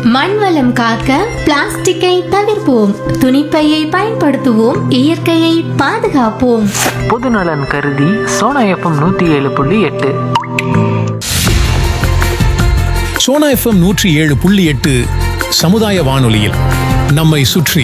மண் வளம் காக்க பிளாஸ்டிக்கை தவிர்ப்போம் துணிப்பையை பயன்படுத்துவோம் இயற்கையை பாதுகாப்போம் பொதுநலன் கருதி சோனா எஃப்எம் நூற்றி ஏழு புள்ளி எட்டு சோனா எஃப்எம் நூற்றி ஏழு புள்ளி எட்டு சமுதாய வானொலியில் நம்மை சுற்றி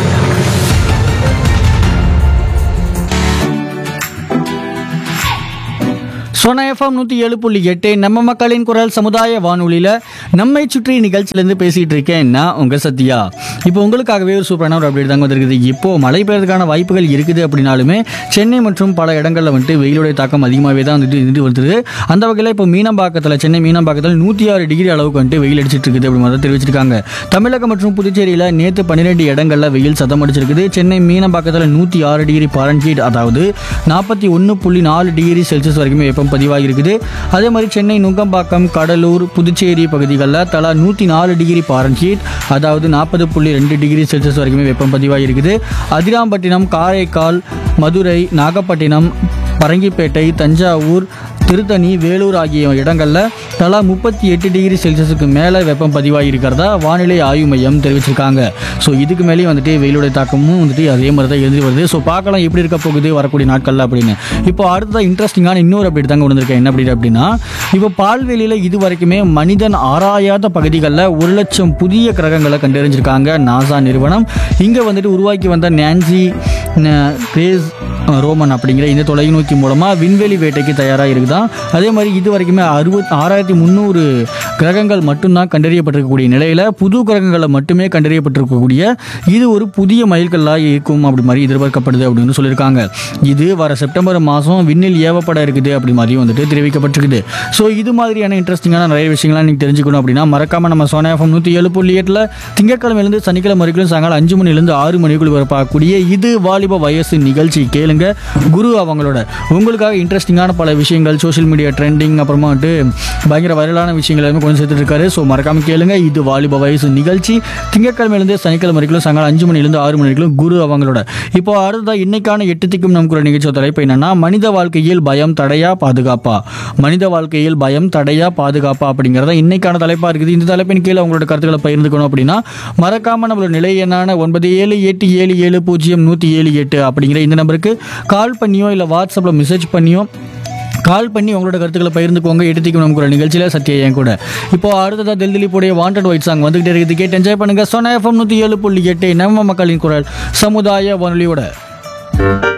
சோனா எஃப்எம் நூற்றி ஏழு புள்ளி எட்டு நம்ம மக்களின் குரல் சமுதாய வானொலியில் நம்மை சுற்றி நிகழ்ச்சியிலேருந்து பேசிகிட்டு இருக்கேன் நான் உங்கள் சத்யா இப்போ உங்களுக்காகவே ஒரு சூப்பரான ஒரு அப்டேட் தாங்க வந்திருக்குது இப்போது மழை பெய்யறதுக்கான வாய்ப்புகள் இருக்குது அப்படின்னாலுமே சென்னை மற்றும் பல இடங்களில் வந்துட்டு வெயிலுடைய தாக்கம் அதிகமாகவே தான் வந்துட்டு இருந்துட்டு வருது அந்த வகையில் இப்போ மீனம்பாக்கத்தில் சென்னை மீனம்பாக்கத்தில் நூற்றி ஆறு டிகிரி அளவுக்கு வந்துட்டு வெயில் அடிச்சிட்டு இருக்குது அப்படி மாதிரி தெரிவிச்சிருக்காங்க தமிழகம் மற்றும் புதுச்சேரியில் நேற்று பன்னிரெண்டு இடங்களில் வெயில் சதம் அடிச்சிருக்குது சென்னை மீனம்பாக்கத்தில் நூற்றி ஆறு டிகிரி பாரன்ஹீட் அதாவது நாற்பத்தி ஒன்று புள்ளி நாலு டிகிரி செல்சியஸ் வரைக்கும் வெப்பம் பதிவாகி இருக்குது அதே மாதிரி சென்னை நுங்கம்பாக்கம் கடலூர் புதுச்சேரி பகுதிகளில் தலா நூற்றி நாலு டிகிரி பாரன்ஹீட் அதாவது நாற்பது புள்ளி ரெண்டு டிகிரி செல்சியஸ் வரைக்குமே வெப்பம் பதிவாகி இருக்குது அதிராம்பட்டினம் காரைக்கால் மதுரை நாகப்பட்டினம் பரங்கிப்பேட்டை தஞ்சாவூர் திருத்தணி வேலூர் ஆகிய இடங்களில் தலா முப்பத்தி எட்டு டிகிரி செல்சியஸுக்கு மேலே வெப்பம் பதிவாகி இருக்கிறதா வானிலை ஆய்வு மையம் தெரிவிச்சிருக்காங்க ஸோ இதுக்கு மேலேயும் வந்துட்டு வெயிலுடைய தாக்கமும் வந்துட்டு அதே மாதிரி தான் எழுதி வருது ஸோ பார்க்கலாம் எப்படி இருக்க போகுது வரக்கூடிய நாட்களில் அப்படின்னு இப்போ அடுத்ததாக இன்ட்ரெஸ்டிங்கான இன்னொரு அப்டேட் தாங்க வந்திருக்கேன் என்ன அப்படி அப்படின்னா இப்போ பால்வெளியில் இது வரைக்குமே மனிதன் ஆராயாத பகுதிகளில் ஒரு லட்சம் புதிய கிரகங்களை கண்டறிஞ்சிருக்காங்க நாசா நிறுவனம் இங்கே வந்துட்டு உருவாக்கி வந்த நான்சி ந- கிரேஸ் ரோமன் அப்படிங்கிற இந்த தொலைநோக்கி மூலமாக விண்வெளி வேட்டைக்கு தயாராக இருக்குதான் அதே மாதிரி இது வரைக்குமே அறுபத் ஆறாயிரத்தி முந்நூறு கிரகங்கள் மட்டும்தான் கண்டறியப்பட்டிருக்கக்கூடிய நிலையில் புது கிரகங்களை மட்டுமே கண்டறியப்பட்டிருக்கக்கூடிய இது ஒரு புதிய மைல்கல்லாக இருக்கும் அப்படி மாதிரி எதிர்பார்க்கப்படுது அப்படின்னு சொல்லியிருக்காங்க இது வர செப்டம்பர் மாதம் விண்ணில் ஏவப்பட இருக்குது அப்படி மாதிரியும் வந்துட்டு தெரிவிக்கப்பட்டிருக்குது ஸோ இது மாதிரியான இன்ட்ரெஸ்டிங்கான நிறைய விஷயங்கள்லாம் நீங்கள் தெரிஞ்சுக்கணும் அப்படின்னா மறக்காம நம்ம சோனா எஃப்எம் நூற்றி ஏழு புள்ளி எட்டில் திங்கட்கிழமையிலேருந்து சனிக்கிழமை வரைக்கும் சாயங்காலம் அஞ்சு மணிலேருந்து ஆறு மணிக்குள் வரப்பாக்கூடிய இது வாலிப வயசு நிகழ்ச்சி கேளுங்க குரு அவங்களோட உங்களுக்காக இன்ட்ரெஸ்டிங்கான பல விஷயங்கள் சோஷியல் மீடியா ட்ரெண்டிங் அப்புறமா வந்துட்டு பயங்கர வைரலான விஷயங்கள் எல்லாமே கொஞ்சம் சேர்த்துட்டு இருக்காரு ஸோ மறக்காம கேளுங்க இது வாலிப வயசு நிகழ்ச்சி திங்கட்கிழமையிலேருந்து சனிக்கிழமை வரைக்கும் சாயங்காலம் அஞ்சு மணிலேருந்து ஆறு மணி வரைக்கும் குரு அவங்களோட இப்போ அடுத்ததாக இன்னைக்கான எட்டு திக்கும் நம் குரல் நிகழ்ச்சியோட தலைப்பு என்னன்னா மனித வாழ்க்கையில் பயம் தடையா பாதுகாப்பா மனித வாழ்க்கையில் பயம் தடையா பாதுகாப்பா அப்படிங்கிறத இன்னைக்கான தலைப்பா இருக்குது இந்த தலைப்பின் கீழே உங்களோட கருத்துக்களை பகிர்ந்துக்கணும் அப்படின்னா மறக்காம நம்மளோட நிலை எண்ணான ஒன்பது ஏழு எட்டு ஏழு ஏழு பூஜ்ஜியம் நூற்றி ஏழு எட்டு அப்படிங்கிற இந்த நம்பருக்கு கால் பண்ணியோ இல்லை வாட்ஸ்அப்பில் மெசேஜ் பண்ணியோ கால் பண்ணி உங்களோட கருத்துக்களை பகிர்ந்துக்கோங்க எடுத்துக்கும் நமக்கு ஒரு நிகழ்ச்சியில் சத்யா என் கூட இப்போ அடுத்ததாக தில் திலீப்புடைய வாண்டட் ஒயிட் சாங் வந்துகிட்டே இருக்குது கேட்டு என்ஜாய் பண்ணுங்க சொன்ன எஃப்எம் நூற்றி ஏழு புள்ளி எட்டு நம்ம மக்களின் குரல் சமுதாய வானொலியோட